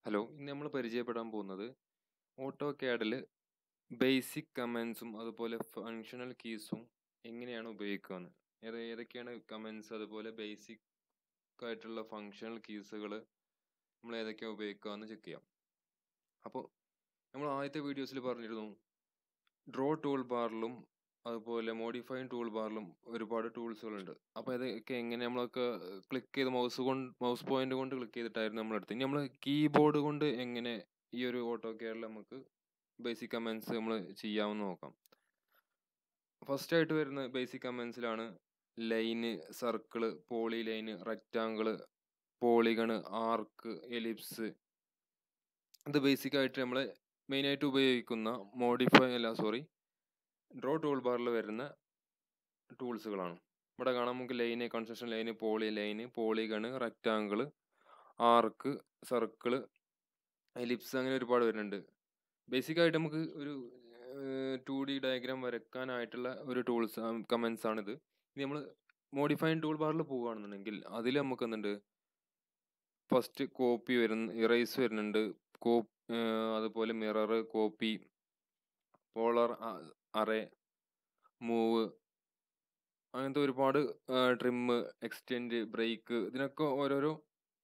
hello ഇന്ന് നമ്മൾ പരിചയപ്പെടാൻ പോകുന്നത് ഓട്ടോ ക്യാഡിൽ ബേസിക് കമൻസും അതുപോലെ ഫങ്ഷണൽ കീസും എങ്ങനെയാണ് ഉപയോഗിക്കുകയെന്ന് ഏത് ഏതൊക്കെയാണ് കമൻസ് അതുപോലെ ബേസിക് ആയിട്ടുള്ള ഫങ്ഷണൽ കീസുകൾ നമ്മൾ ഏതൊക്കെയാണ് ഉപയോഗിക്കുകയെന്ന് ചെക്ക് ചെയ്യാം അപ്പോൾ നമ്മൾ ആദ്യത്തെ വീഡിയോസിൽ പറഞ്ഞിരുന്നു ഡ്രോ ടൂൾ ബാറിലും അതുപോലെ മോഡിഫൈങ് ടൂൾ ബാറിലും ഒരുപാട് ടൂൾസുകളുണ്ട് അപ്പോൾ ഇതൊക്കെ എങ്ങനെ നമ്മളൊക്കെ ക്ലിക്ക് ചെയ്ത് മൗസ് കൊണ്ട് മൗസ് പോയിന്റ് കൊണ്ട് ക്ലിക്ക് ചെയ്തിട്ടായിരുന്നു നമ്മളെടുത്ത് ഇനി നമ്മൾ കീബോർഡ് കൊണ്ട് എങ്ങനെ ഈ ഒരു ഓട്ടോ കെയറിൽ നമുക്ക് ബേസിക് കമൻസ് നമ്മൾ ചെയ്യാമെന്ന് നോക്കാം ഫസ്റ്റ് ആയിട്ട് വരുന്ന ബേസിക് കമൻസിലാണ് line circle poly line rectangle polygon arc ellipse ഇത് ബേസിക് ആയിട്ട് നമ്മൾ മെയിനായിട്ട് ഉപയോഗിക്കുന്ന മോഡിഫൈ അല്ല സോറി ഡ്രോ ടൂൾ ബാറിൽ വരുന്ന ടൂൾസുകളാണ് ഇവിടെ കാണാം നമുക്ക് line construction line poly line polygon rectangle arc circle ellipse അങ്ങനെ ഒരുപാട് വരുന്നുണ്ട് ബേസിക് ആയിട്ട് നമുക്ക് ഒരു ടു ഡി ഡയഗ്രാം വരയ്ക്കാനായിട്ടുള്ള ഒരു ടൂൾസ് കമൻസ് ആണിത് ഇനി നമ്മൾ മോഡിഫൈൻ ടൂൾ ബാറിൽ പോവുകയാണെന്നുണ്ടെങ്കിൽ അതിൽ നമുക്ക് എന്തുണ്ട് ഫസ്റ്റ് കോപ്പി വരുന്ന ഇറേസ് വരുന്നുണ്ട് കോ അതുപോലെ mirror copy polar array move അങ്ങനത്തെ ഒരുപാട് ട്രിമ്മ് എക്സ്റ്റെൻഡ് ബ്രേക്ക് ഇതിനൊക്കെ ഓരോരോ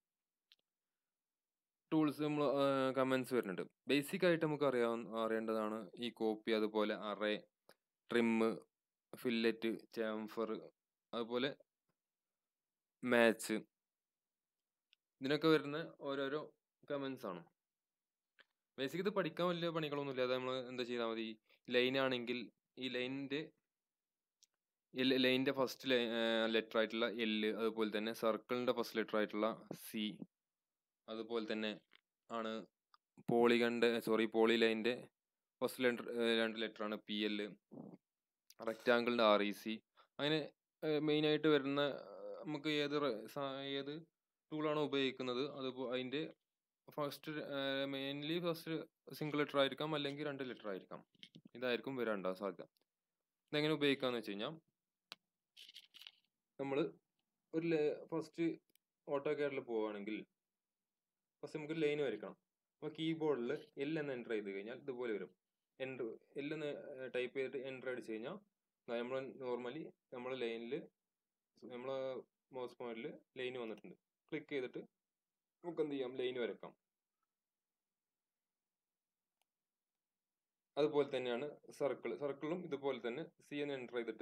ടൂൾസ് നമ്മൾ കമൻസ് വരുന്നുണ്ട് ബേസിക് ആയിട്ട് നമുക്ക് അറിയാവുന്ന അറിയേണ്ടതാണ് ഈ കോപ്പി അതുപോലെ അറേ ട്രിമ്മ് ഫില്ലറ്റ് ചാംഫർ അതുപോലെ മാച്ച് ഇതിനൊക്കെ വരുന്ന ഓരോരോ കമൻസ് ആണ് ബേസിക് ഇത് പഠിക്കാൻ വലിയ പണികളൊന്നുമില്ല അത് നമ്മൾ എന്താ ചെയ്താൽ മതി ലൈൻ ആണെങ്കിൽ ഈ ലൈനിൻ്റെ ലൈനിൻ്റെ ഫസ്റ്റ് ലെറ്റർ ആയിട്ടുള്ള എല് അതുപോലെ തന്നെ സർക്കിളിൻ്റെ ഫസ്റ്റ് ലെറ്റർ ആയിട്ടുള്ള സി അതുപോലെ തന്നെ ആണ് പോളിഗണിൻ്റെ സോറി പോളി ലൈനിൻ്റെ ഫസ്റ്റ് ലെറ്റർ രണ്ട് ലെറ്റർ ആണ് പി എൽ റെക്റ്റാങ്കിളിൻ്റെ ആർ ഇ സി അങ്ങനെ മെയിനായിട്ട് വരുന്ന നമുക്ക് ഏത് ഏത് ടൂളാണോ ഉപയോഗിക്കുന്നത് അത് അതിൻ്റെ first mainly first single letter ആയിരിക്കാം അല്ലെങ്കിൽ രണ്ട് ലെറ്റർ ആയിരിക്കാം ഇതായിരിക്കും വരാണ്ട സാധ്യത ഇതെങ്ങനെ ഉപയോഗിക്കാന്ന് വെച്ച് കഴിഞ്ഞാൽ നമ്മൾ ഒരു ഫസ്റ്റ് ഓട്ടോ കെയറിൽ പോവുകയാണെങ്കിൽ ഫസ്റ്റ് നമുക്ക് ലൈൻ വരയ്ക്കണം അപ്പോൾ കീബോർഡിൽ എൽ എന്ന് എൻ്റർ ചെയ്ത് കഴിഞ്ഞാൽ ഇതുപോലെ വരും എൻ്റർ എൽ എന്ന് ടൈപ്പ് ചെയ്തിട്ട് എൻ്റർ അടിച്ച് കഴിഞ്ഞാൽ നമ്മൾ നോർമലി നമ്മൾ ലൈനിൽ നമ്മൾ മൗസ് പോയിന്റിൽ ലൈൻ വന്നിട്ടുണ്ട് ക്ലിക്ക് ചെയ്തിട്ട് നമുക്ക് എന്ത് ചെയ്യാം ലൈൻ വരക്കാം അതുപോലെ തന്നെയാണ് സർക്കിൾ സർക്കിളും ഇതുപോലെ തന്നെ സി എന്ന് എൻ്റർ ചെയ്തിട്ട്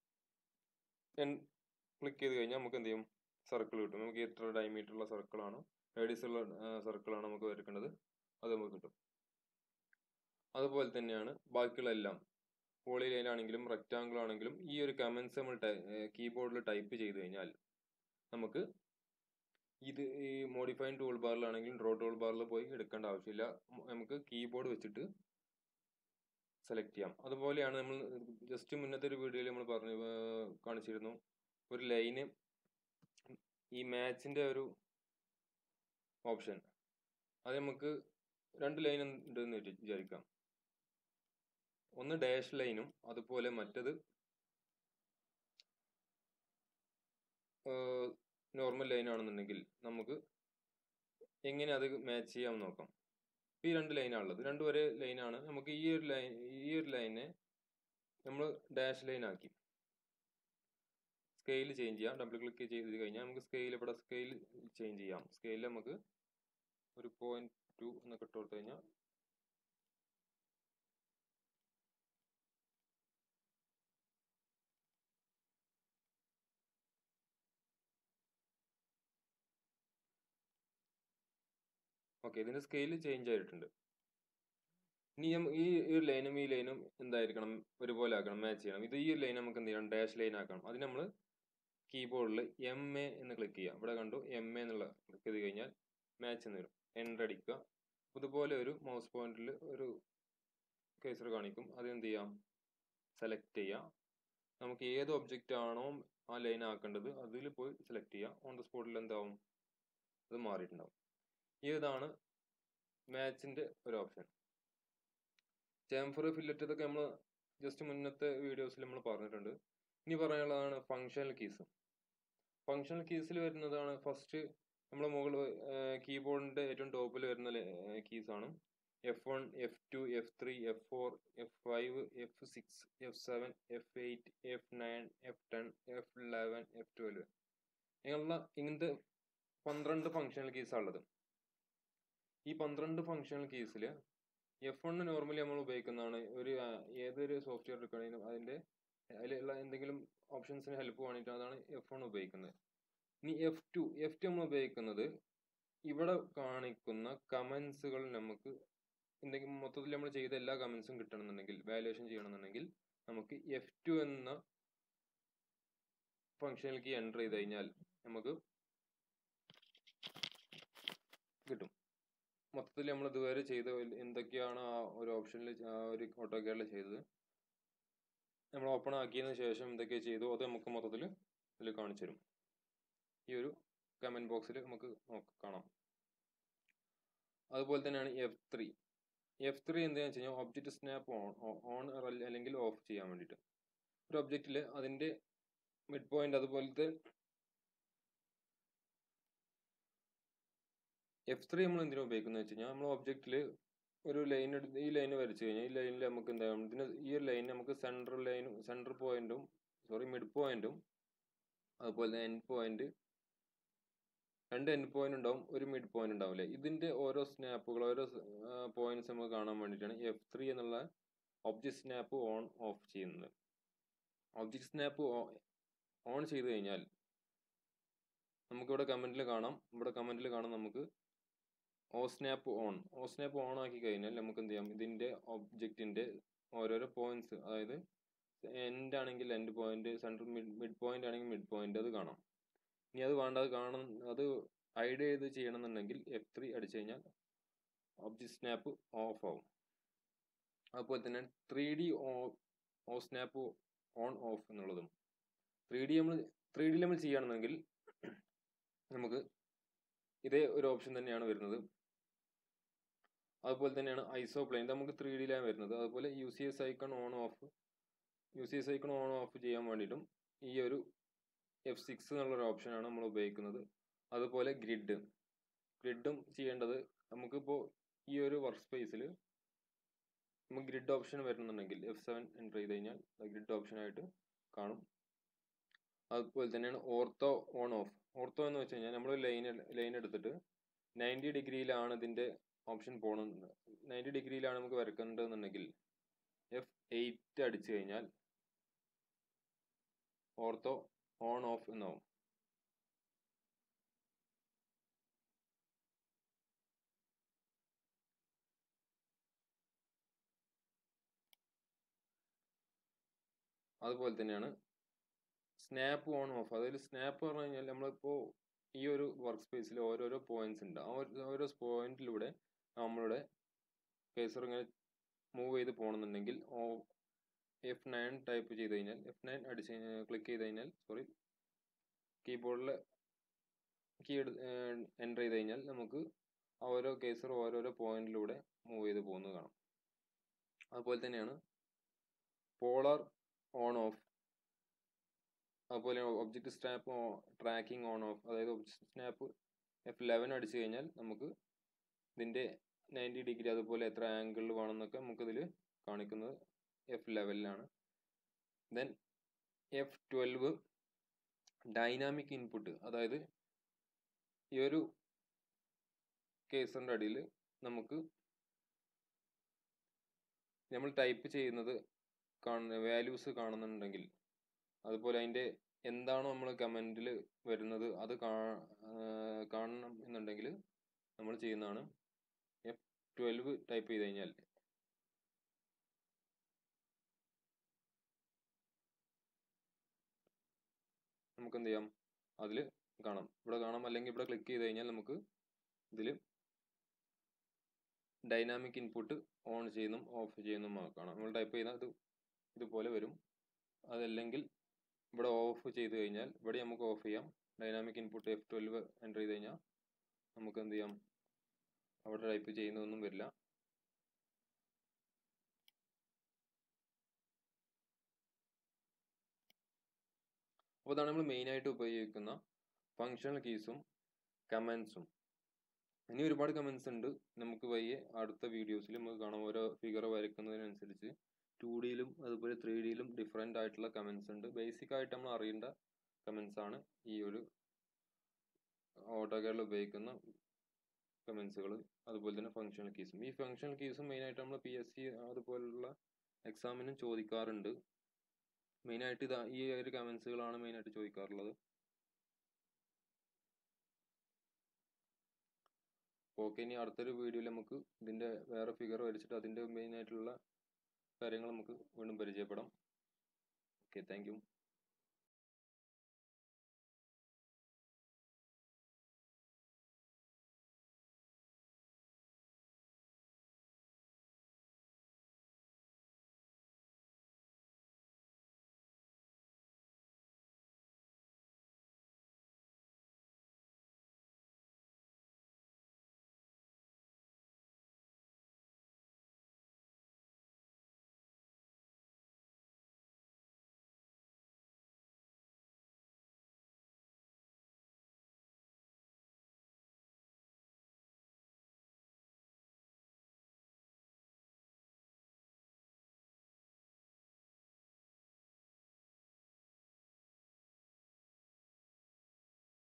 ക്ലിക്ക് ചെയ്ത് കഴിഞ്ഞാൽ നമുക്ക് എന്ത് ചെയ്യും സർക്കിൾ കിട്ടും നമുക്ക് എത്ര ഡയമീറ്റർ ഉള്ള സർക്കിളാണോ റേഡിയസ് ഉള്ള സർക്കിളാണ് നമുക്ക് വരക്കേണ്ടത് അത് നമുക്ക് കിട്ടും അതുപോലെ തന്നെയാണ് ബാക്കിയുള്ള എല്ലാം പോളി ലൈൻ ആണെങ്കിലും റെക്റ്റാങ്കിൾ ആണെങ്കിലും ഈ ഒരു കമൻസ് നമ്മൾ കീബോർഡിൽ ടൈപ്പ് ചെയ്ത് കഴിഞ്ഞാൽ നമുക്ക് ഇത് ഈ മോഡിഫൈൻ ടൂൾ ബാറിലാണെങ്കിലും ഡ്രോ ടൂൾ ബാറിൽ പോയി എടുക്കേണ്ട ആവശ്യമില്ല നമുക്ക് കീബോർഡ് വെച്ചിട്ട് സെലക്ട് ചെയ്യാം അതുപോലെയാണ് നമ്മൾ ജസ്റ്റ് മുന്നത്തെ ഒരു വീഡിയോയിൽ നമ്മൾ പറഞ്ഞു കാണിച്ചിരുന്നു ഒരു ലൈന് ഈ മാച്ചിൻ്റെ ഒരു ഓപ്ഷൻ അത് നമുക്ക് രണ്ട് ലൈൻ ഉണ്ടെന്ന് വിചാരിക്കാം ഒന്ന് ഡാഷ് ലൈനും അതുപോലെ മറ്റത് നോർമൽ ലൈൻ ആണെന്നുണ്ടെങ്കിൽ നമുക്ക് എങ്ങനെ അത് മാച്ച് ചെയ്യാം നോക്കാം ഈ രണ്ട് ലൈനാണുള്ളത് രണ്ടും ഒരേ ലൈനാണ് നമുക്ക് ഈ ഒരു ലൈൻ ഈ ഒരു ലൈനെ നമ്മൾ ഡാഷ് ലൈൻ ആക്കി സ്കെയിൽ ചേഞ്ച് ചെയ്യാം ഡബിൾ ക്ലിക്ക് ചെയ്ത് കഴിഞ്ഞാൽ നമുക്ക് സ്കെയിൽ ഇവിടെ സ്കെയിൽ ചേഞ്ച് ചെയ്യാം സ്കെയിൽ നമുക്ക് ഒരു പോയിന്റ് ടു എന്നൊക്കെ ഇട്ട് കൊടുത്തു കഴിഞ്ഞാൽ ഓക്കെ ഇതിന്റെ സ്കെയിൽ ചേഞ്ച് ആയിട്ടുണ്ട് ഇനി ഈ ഒരു ലൈനും ഈ ലൈനും എന്തായിരിക്കണം ഒരുപോലെ ആക്കണം മാച്ച് ചെയ്യണം ഇത് ഈ ഒരു ലൈൻ നമുക്ക് എന്ത് ചെയ്യണം ഡാഷ് ലൈൻ ആക്കണം അതിന് നമ്മൾ കീബോർഡിൽ എം എ എന്ന് ക്ലിക്ക് ചെയ്യാം ഇവിടെ കണ്ടു എം എ എന്നുള്ള ക്ലിക്ക് ചെയ്ത് കഴിഞ്ഞാൽ മാച്ച് എന്ന് വരും എൻ്റർ അടിക്കുക ഇതുപോലെ ഒരു മൗസ് പോയിന്റിൽ ഒരു കേസർ കാണിക്കും അത് എന്ത് ചെയ്യാം സെലക്ട് ചെയ്യാം നമുക്ക് ഏത് ഒബ്ജക്റ്റ് ആണോ ആ ലൈൻ ആക്കേണ്ടത് അതിൽ പോയി സെലക്ട് ചെയ്യാം ഓൺ ദ സ്പോട്ടിൽ എന്താവും അത് മാറിയിട്ടുണ്ടാവും ഇതാണ് മാച്ചിൻ്റെ ഒരു ഓപ്ഷൻ ചേംഫർ ഫില്ലറ്റ് ഇതൊക്കെ നമ്മൾ ജസ്റ്റ് മുന്നത്തെ വീഡിയോസിൽ നമ്മൾ പറഞ്ഞിട്ടുണ്ട് ഇനി പറയാനുള്ളതാണ് ഫങ്ഷണൽ കീസ് ഫങ്ഷണൽ കീസിൽ വരുന്നതാണ് ഫസ്റ്റ് നമ്മൾ മുകളിൽ കീബോർഡിന്റെ ഏറ്റവും ടോപ്പിൽ വരുന്ന കീസ് ആണ് F one F two F three F four F five F six F seven F eight F nine F ten F eleven F twelve ഇങ്ങനെയുള്ള ഇങ്ങനത്തെ പന്ത്രണ്ട് ഫങ്ഷണൽ കീസ് ഉള്ളത് ഈ പന്ത്രണ്ട് ഫങ്ഷണൽ കീസിൽ എഫ് വണ്ണ് നോർമലി നമ്മൾ ഉപയോഗിക്കുന്നതാണ് ഒരു ആ, ഏതൊരു സോഫ്റ്റ്വെയർ എടുക്കുകയാണെങ്കിലും അതിന്റെ അതിലുള്ള എന്തെങ്കിലും ഓപ്ഷൻസിന് ഹെൽപ്പ് വേണ്ടിയിട്ട് അതാണ് എഫ് വൺ ഉപയോഗിക്കുന്നത് ഇനി എഫ് ടു എഫ് ടു നമ്മൾ ഉപയോഗിക്കുന്നത് ഇവിടെ കാണിക്കുന്ന കമൻസുകൾ നമുക്ക് എന്തെങ്കിലും മൊത്തത്തിൽ നമ്മൾ ചെയ്ത എല്ലാ കമൻസും കിട്ടണമെന്നുണ്ടെങ്കിൽ വാല്യുവേഷൻ ചെയ്യണമെന്നുണ്ടെങ്കിൽ നമുക്ക് എഫ് ടു എന്ന ഫംഗ്ഷനിലേക്ക് എൻ്റർ ചെയ്ത് കഴിഞ്ഞാൽ നമുക്ക് കിട്ടും മൊത്തത്തിൽ നമ്മൾ ഇതുവരെ ചെയ്ത എന്തൊക്കെയാണ് ആ ഒരു ഓപ്ഷനിൽ ആ ഒരു ഓട്ടോക്കാരിൽ ചെയ്തത് നമ്മൾ ഓപ്പൺ ആക്കിയതിന് ശേഷം എന്തൊക്കെ ചെയ്തു അത് നമുക്ക് മൊത്തത്തിൽ ഇതിൽ കാണിച്ചു തരും ഈ ഒരു കമന്റ് ബോക്സിൽ നമുക്ക് നോക്ക- കാണാം അതുപോലെ തന്നെയാണ് എഫ് ത്രീ എഫ് ത്രീ എന്താണെന്ന് വെച്ച് കഴിഞ്ഞാൽ ഒബ്ജക്റ്റ് സ്നാപ്പ് ഓൺ ഓൺ അല്ലെങ്കിൽ ഓഫ് ചെയ്യാൻ വേണ്ടിയിട്ട് ഒരു ഒബ്ജക്റ്റിൽ അതിന്റെ മിഡ് പോയിന്റ് അതുപോലത്തെ എഫ് ത്രീ നമ്മൾ എന്തിനാ ഉപയോഗിക്കുന്നത് വെച്ച് കഴിഞ്ഞാൽ നമ്മൾ ഒബ്ജക്റ്റിൽ ഒരു ലൈൻ എടുത്ത് ഈ ലൈൻ വരച്ചു കഴിഞ്ഞാൽ ഈ ലൈനിൽ നമുക്ക് എന്താകും ഇതിന് ഈ ഒരു ലൈൻ നമുക്ക് സെൻട്രൽ ലൈനും സെൻട്രൽ പോയിന്റും സോറി മിഡ് പോയിന്റും അതുപോലെ തന്നെ എൻഡ് പോയിന്റ് രണ്ട് എൻഡ് പോയിന്റ് ഉണ്ടാവും ഒരു മിഡ് പോയിന്റ് ഉണ്ടാവില്ലേ ഇതിന്റെ ഓരോ സ്നാപ്പുകൾ ഓരോ പോയിന്റ്സ് നമുക്ക് കാണാൻ വേണ്ടിയിട്ടാണ് എഫ് ത്രീ എന്നുള്ള ഒബ്ജക്റ്റ് സ്നാപ്പ് ഓൺ ഓഫ് ചെയ്യുന്നത് ഒബ്ജക്റ്റ് സ്നാപ്പ് ഓൺ ചെയ്ത് കഴിഞ്ഞാൽ നമുക്കിവിടെ കമന്റിൽ കാണാം ഇവിടെ കമന്റിൽ കാണാം നമുക്ക് O snap on O snap on ആക്കി കഴിഞ്ഞാൽ നമുക്ക് എന്ത് ചെയ്യാം ഇതിന്റെ ഒബ്ജക്റ്റിന്റെ ഓരോരോ പോയിന്റ്സ് അതായത് എൻഡ് ആണെങ്കിൽ end point central mid mid point ആണെങ്കിൽ മിഡ് പോയിന്റ് അത് കാണാം ഇനി അത് വേണ്ട അത് കാണും അത് ഐഡ് ചെയ്ത് ചെയ്യണമെന്നുണ്ടെങ്കിൽ എഫ് ത്രീ അടിച്ചു കഴിഞ്ഞാൽ ഒബ്ജക്റ്റ് സ്നാപ്പ് ഓഫ് ആവും അതുപോലെ തന്നെ three D O snap on off എന്നുള്ളതും ത്രീ ഡി നമ്മൾ ത്രീ ഡി നമ്മൾ ചെയ്യുകയാണെന്നെങ്കിൽ നമുക്ക് ഇതേ ഒരു ഓപ്ഷൻ തന്നെയാണ് വരുന്നത് അതുപോലെ തന്നെയാണ് ഐസോ പ്ലെയിൻ നമുക്ക് ത്രീ ഡിയിലാണ് വരുന്നത് അതുപോലെ U C S icon on off U C S icon on off ചെയ്യാൻ വേണ്ടിയിട്ടും ഈ ഒരു എഫ് സിക്സ് എന്നുള്ളൊരു ഓപ്ഷനാണ് നമ്മൾ ഉപയോഗിക്കുന്നത് അതുപോലെ ഗ്രിഡ് ഗ്രിഡും ചെയ്യേണ്ടത് നമുക്കിപ്പോൾ ഈ ഒരു വർക്ക് സ്പേസിൽ നമുക്ക് ഗ്രിഡ് ഓപ്ഷൻ വരുന്നുണ്ടെങ്കിൽ എഫ് സെവൻ എൻ്റർ ചെയ്ത് കഴിഞ്ഞാൽ ഗ്രിഡ് ഓപ്ഷനായിട്ട് കാണും അതുപോലെ തന്നെയാണ് ഓർത്തോ ഓൺ ഓഫ് ഓർത്തോ എന്ന് വെച്ച് കഴിഞ്ഞാൽ നമ്മൾ ലൈൻ ലൈൻ എടുത്തിട്ട് നയൻറ്റി ഡിഗ്രിയിലാണ് ഇതിന്റെ ഓപ്ഷൻ പോകണമെന്ന് നയൻറ്റി ഡിഗ്രിയിലാണ് നമുക്ക് വരക്കേണ്ടതെന്നുണ്ടെങ്കിൽ എഫ് എയ്റ്റ് അടിച്ചു കഴിഞ്ഞാൽ ഓർത്തോ ഓൺ ഓഫ് എന്നാവും അതുപോലെ തന്നെയാണ് സ്നാപ്പ് ഓൺ ഓഫ് അതായത് സ്നാപ്പ് പറഞ്ഞു കഴിഞ്ഞാൽ നമ്മളിപ്പോൾ ഈ ഒരു വർക്ക് സ്പേസിൽ ഓരോരോ പോയിന്റ്സ് ഉണ്ട് ആ ഒരു- ഓരോ പോയിന്റിലൂടെ നമ്മളുടെ കേസർ ഇങ്ങനെ മൂവ് ചെയ്ത് പോകണമെന്നുണ്ടെങ്കിൽ എഫ് നയൻ ടൈപ്പ് ചെയ്ത് കഴിഞ്ഞാൽ എഫ് നയൻ അടിച്ച് ക്ലിക്ക് ചെയ്ത് കഴിഞ്ഞാൽ സോറി കീബോർഡിൽ കീ എൻ്റർ ചെയ്ത് കഴിഞ്ഞാൽ നമുക്ക് ആ ഓരോ കേസർ ഓരോരോ പോയിന്റിലൂടെ മൂവ് ചെയ്ത് പോകുന്നത് കാണാം അതുപോലെ തന്നെയാണ് പോളാർ ഓൺ ഓഫ് അതുപോലെ object snap tracking on off അതായത് ഒബ്ജക്റ്റ് സ്നാപ്പ് എഫ് ലെവൻ അടിച്ചു കഴിഞ്ഞാൽ നമുക്ക് ഇതിൻ്റെ നയൻറ്റി ഡിഗ്രി അതുപോലെ എത്ര ആംഗിളിൽ വേണമെന്നൊക്കെ നമുക്കിതിൽ കാണിക്കുന്നത് എഫ് ലെവലിലാണ് then F twelve dynamic input അതായത് ഈ ഒരു കേസറിൻ്റെ അടിയിൽ നമുക്ക് നമ്മൾ ടൈപ്പ് ചെയ്യുന്നത് കാണുന്ന വാല്യൂസ് കാണുന്നുണ്ടെങ്കിൽ അതുപോലെ അതിൻ്റെ എന്താണോ നമ്മൾ കമൻറ്റിൽ വരുന്നത് അത് കാ ആ, കാണണം എന്നുണ്ടെങ്കിൽ നമ്മൾ ചെയ്യുന്നതാണ് എഫ് ട്വൽവ് ടൈപ്പ് ചെയ്ത് കഴിഞ്ഞാൽ നമുക്ക് എന്ത് ചെയ്യാം അതിൽ കാണാം ഇവിടെ കാണാം അല്ലെങ്കിൽ ഇവിടെ ക്ലിക്ക് ചെയ്ത് കഴിഞ്ഞാൽ നമുക്ക് ഇതിൽ ഡൈനാമിക് ഇൻപുട്ട് ഓൺ ചെയ്യുന്നതും ഓഫ് ചെയ്യുന്നതും കാണാം നമ്മൾ ടൈപ്പ് ചെയ്യുന്ന ഇത് ഇതുപോലെ വരും അതല്ലെങ്കിൽ ഇവിടെ ഓഫ് ചെയ്ത് കഴിഞ്ഞാൽ ഇവിടെ നമുക്ക് ഓഫ് ചെയ്യാം dynamic input F twelve enter ചെയ്ത് കഴിഞ്ഞാൽ നമുക്ക് എന്ത് ചെയ്യാം അവിടെ ടൈപ്പ് ചെയ്യുന്നതൊന്നും വരില്ല അപ്പോൾ അതാണ് നമ്മൾ മെയിനായിട്ട് ഉപയോഗിക്കുന്ന ഫങ്ഷണൽ കീസും കമൻസും ഇനി ഒരുപാട് കമൻസ് ഉണ്ട് നമുക്ക് വയ്യെ അടുത്ത വീഡിയോസിൽ നമുക്ക് കാണാം ഓരോ ഫിഗർ വരയ്ക്കുന്നതിനനുസരിച്ച് ടു ഡിയിലും അതുപോലെ ത്രീ ഡിയിലും ഡിഫറെൻ്റ് ആയിട്ടുള്ള കമൻസ് ഉണ്ട് ബേസിക് ആയിട്ട് നമ്മൾ അറിയേണ്ട കമൻസ് ആണ് ഈ ഒരു ഓട്ടോകാരിൽ ഉപയോഗിക്കുന്ന കമൻസുകൾ അതുപോലെ തന്നെ ഫങ്ഷണൽ കീസും ഈ ഫങ്ഷണൽ കീസും മെയിനായിട്ട് നമ്മൾ പി എസ് സി അതുപോലുള്ള എക്സാമിനും ചോദിക്കാറുണ്ട് മെയിനായിട്ട് ഇതാ ഈ ഒരു കമൻസുകളാണ് മെയിനായിട്ട് ചോദിക്കാറുള്ളത് ഓക്കെ ഇനി അടുത്തൊരു വീഡിയോയിൽ നമുക്ക് ഇതിൻ്റെ വേറെ ഫിഗർ വരച്ചിട്ട് അതിൻ്റെ മെയിനായിട്ടുള്ള കാര്യങ്ങൾ നമുക്ക് വീണ്ടും പരിചയപ്പെടാം ഓക്കെ താങ്ക് യു